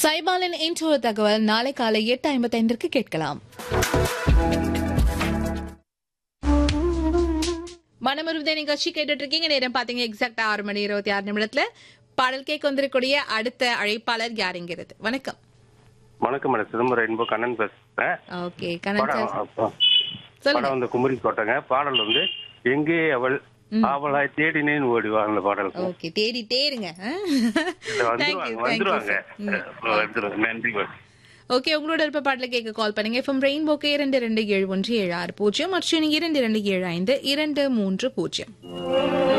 சைபாலின் இன்று தகவல் நாளை காலை எட்டு ஐம்பத்தைந்திற்கு கேட்கலாம் மனமருவதை நிகழ்ச்சி கேட்டுட்டு இருக்கீங்க நேரம் பாத்தீங்க எக்ஸாக்டா ஆறு மணி இருபத்தி ஆறு நிமிடத்துல பாடல் கேட்க வந்திருக்கக்கூடிய அடுத்த அழைப்பாளர் யாருங்கிறது வணக்கம் வணக்கம் மேடம் சிதம்பரம் என்போ கண்ணன் பேசுறேன் ஓகே கண்ணன் படம் சார் அப்ப- சொல்லுங்க படம் வந்து குமரி கோட்டைங்க பாடல் வந்து எங்கே அவள் ஆவலாய் தேடினேன் ஓடிவா அந்த பாடல் ஓகே தேடிட்டே இருங்க வந்துருவாங்க வந்துருவாங்க வந்துருவாங்க நன்றி மேடம் ஓகே உங்களோட விருப்ப பாடல கேட்க கால் பண்ணுங்க எஃப்எம் ரெயின்போக்கு இரண்டு இரண்டு ஏழு ஒன்று ஏழு ஆறு பூஜ்ஜியம் மற்றும் இரண்டு இரண்டு ஏழு ஐந்து இரண்டு மூன்று பூஜ்ஜியம்